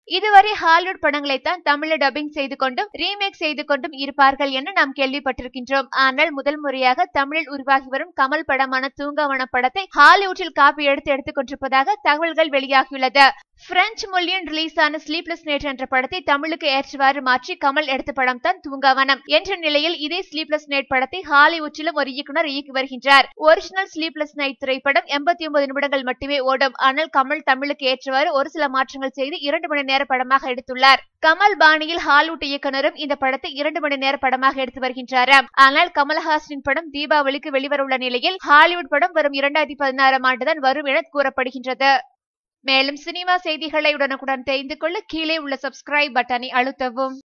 இதுவரை ஹாலிவுட் படங்களை தான் தமிழில் டப்பிங் செய்து கொண்டும் ரீமேக் செய்து கொண்டும் இருப்பார்கள் என நாம் கேள்விப்பட்டிருக்கின்றோம் ஆனால் முதல் முறையாக தமிழில் உருவாகி வரும் கமல் படமான தூங்காவனம் படத்தை ஹாலிவுட்டில் காப்பி எடுத்து எடுத்துக் கொண்டிருப்பதாக தகவல்கள் வெளியாகியுள்ளது பிரெஞ்சு மொழியில் ரிலீஸ் ஆன ஸ்லீப்லெஸ் நைட் என்ற படத்தை தமிழுக்கு ஏற்றவாறு மாற்றி கமல் எடுத்த படம் தான் தூங்காவனம் என்ற நிலையில் இதே ஸ்லீப்லெஸ் நைட் படத்தை ஹாலிவுட்டிலும் ஒரு இயக்குனர் இயக்கி வருகின்றார் ஒரிஜினல் ஸ்லீப்லெஸ் நைட் திரைப்படம் எண்பத்தி ஒன்பது நிமிடங்கள் மட்டுமே ஓடும் ஆனால் கமல் தமிழுக்கு ஏற்றவாறு ஒரு சில மாற்றங்கள் செய்து இரண்டு மணி நேர படமாக எடுத்துள்ளார் கமல் பாணியில் ஹாலிவுட் இயக்குனரும் இந்த படத்தை இரண்டு மணி நேர படமாக எடுத்து வருகின்றாராம் ஆனால் கமல்ஹாசனின் படம் தீபாவளிக்கு வெளிவரவுள்ள நிலையில் ஹாலிவுட் படம் வரும் இரண்டாயிரத்தி பதினாறாம் ஆண்டுதான் வரும் என கூறப்படுகின்றது மேலும் சினிமா செய்திகளை உடனுக்குடன் தெரிந்து கொள்ள கீழே உள்ள சப்ஸ்கிரைப் பட்டனை அழுத்தவும்